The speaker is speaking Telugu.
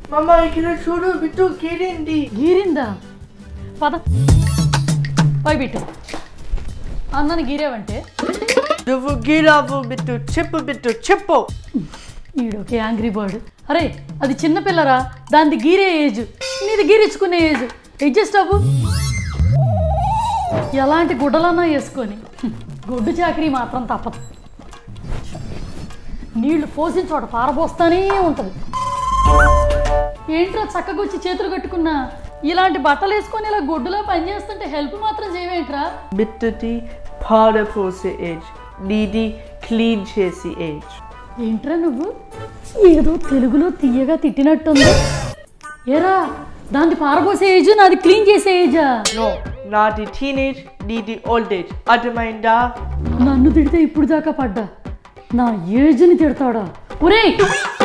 మమ్మ ఇక్కడ చూడు బిట్టు గీరింది గీరిందా పద పోయి బిట్టు అన్నని గీరావంటే నువ్వు గీరావు బిట్టు చెప్పు బిట్టు చెప్పు ఈడొక యాంగ్రీ బర్డ్ అరే అది చిన్న పిల్లరా దానిది గీరే ఏజ్ నీది గీరించుకునే ఏజ్ అడ్జస్ట్ అవ్వు ఎలాంటి గుడ్డలన్నా వేసుకొని హ్మ్, గుడ్డు చాకరీ మాత్రం తప్పదు నీళ్లు పోసిన చోట పారబోస్తానే ఉంటుంది ఏంట్రా చక్కగా వచ్చి చేతులు కట్టుకున్నా ఇలాంటి బట్టలు వేసుకొని ఇలా గుడ్డులో పని చేస్తుంటే హెల్ప్ మాత్రం చేయవేంట్రా బిట్టుది పాడపోసే ఏజ్ నీది క్లీన్ చేసి ఏజ్ ఏంట్రా నువ్వు ఏదో తెలుగులో తీయగా తిట్టినట్టుంది ఏరా దాన్ని పారబోసే ఏజ్ నాది క్లీన్ చేసే ఏజా నో నాది టీనేజ్ నీది ఓల్డ్ ఏజ్ అర్థమైందా నన్ను తిడితే ఇప్పుడు దాకా పడ్డా నా ఏజ్ని తిడతాడా ఒరేయ్